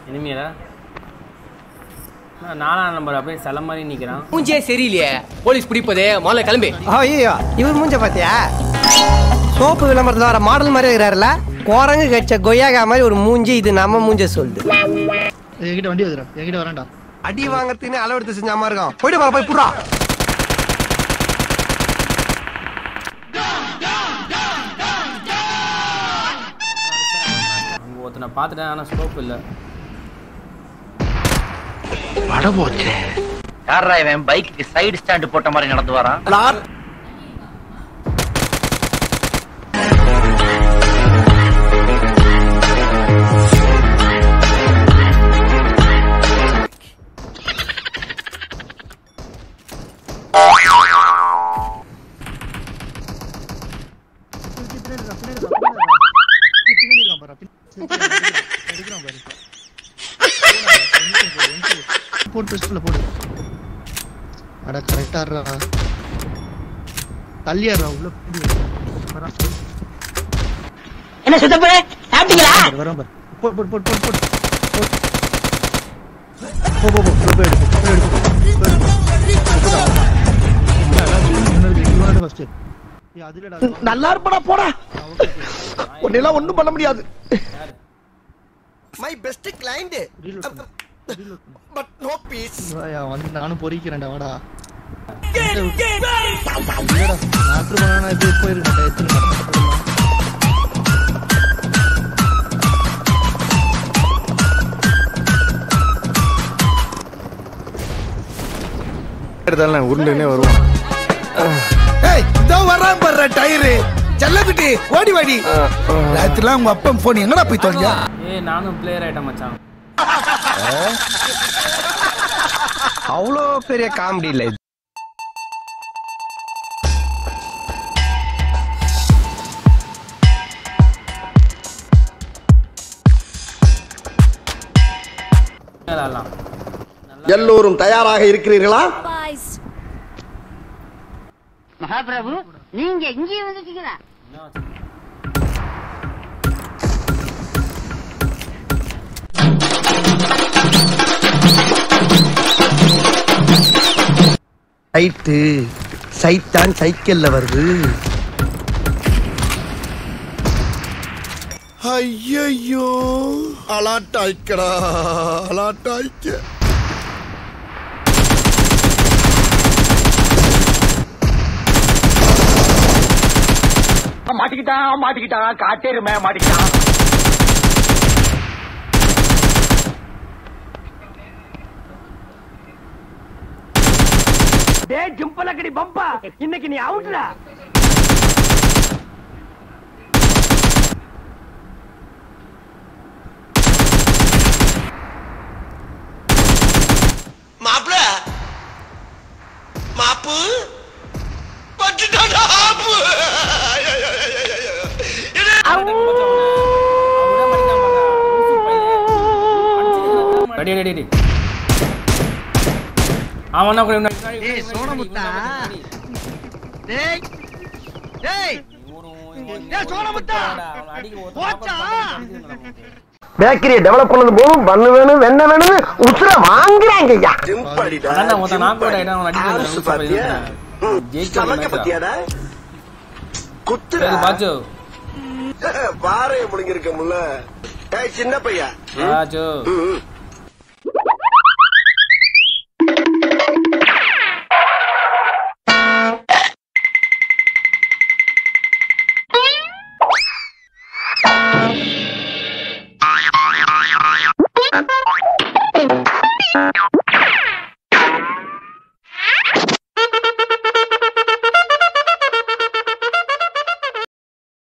இனிமையா நாலாம் நம்பர் அப்படியே சில மாதிரி நிற்கிறான் மூஞ்சே சரியில்லையே போலீஸ் பிடிப்பதே முதல்ல கிளம்பி ஐயோ இவர் மூஞ்ச பாத்தியா சோப்பு விளம்பரத்துல வர மாடல் மாதிரி இருக்கிறாருல குரங்கு கட்ச கொய்யாக்கா மாதிரி ஒரு மூஞ்சி இது நம்ம மூஞ்ச சொல்லுது என்கிட்ட வண்டி வந்துடா என்கிட்ட வரேன்டா அடி வாங்கறதுன்னு அளவெடுத்து செஞ்சாம இருக்கும் போயிட்டு வர போய் புறா அங்கே ஒருத்தனை பார்த்துட்டேன் ஆனால் ஸ்கோப் இல்லை யாரா இவன் பைக்கு சைடு ஸ்டாண்ட் போட்ட மாதிரி நடந்து வரான் பின்னாடி இருக்கான் பாரு பின்னாடி அடிக்கிறான் பாரு போடு பிஸ்டல்ல போடு அட கரெக்டா இருடா தள்ளியாடுறா உள்ள போடு வரான் என்ன சுத்தப்ப சாப்பிட்டீங்களா பாரு, வரான் பாரு போடு போடு போடு போடு போடு போ போ போ போ போய் எடுப்போம் போய் எடுப்போம் போய் எடுப்போம் ஃபர்ஸ்ட் அதுலடா நல்லா இருப்படா போடா உன்னெல்லாம் ஒண்ணும் பண்ண முடியாது my best client but no fees வாயா, வந்து நானும் பொறிக்கிறேன்டா வாடா இல்லடா, நாட்டு பண்ணா இப்ப போயிருக்கேன் எத்தனை மரம் எடுத்தாலும் உருண்டுனே வருவான் ஏய் இதோ வர்றான் பாரு டயரு செல்லக்குட்டி ஓடி வாடி ராத்திரிலாம் உங்க அப்பா போன் எங்கடா போய் தொலைஞ்சா ஏய் நானும் பிளேயர் ஆயிட்டேன் மச்சான் அவ்வளோ பெரிய காமெடி இல்ல இது விளாட்லாம் எல்லோரும் தயாராக இருக்கிறீர்களா மகாபிரபு நீங்க இங்கே வந்துட்டீங்களா ரைட்டு சைத்தான் சைக்கிள்ல வருது ஐயோ அலாட்டாய்க்கடா அலாட்டாய்க்க மாட்டிக்கிட்டான் மாட்டிக்கிட்டான் காட்டேருமே மாட்டிக்கிட்டான் டேய் ஜிம்பலக்கடி பம்பா இன்னைக்கு நீ அவுட்ரா மாப்பிள மாப்பு பட்டுட்டாடா ஆப்பு ரெடி ரெடி ரெடி அவனா கூட ஏய், சோனமுத்தா. டேய் டேய் ஏய், சோனமுத்தா. போச்சா? பேக்கரியை டெவலப் பண்ணது போதும் பண்ணு வேணும் வெண்ணெய் வேணும்னு உசுர வாங்குறாங்க ஐயா அதான் ஒருத்தன் நான் கூட ஆயிட்டான் அவன் அடிக்க சமக்க ஜெயிச்சு பத்தியாடா குத்துற சரி பாச்சு பாறைய முழுங்கிருக்க முல்ல ஏய் சின்ன பையா பாச்சு ம், ம்.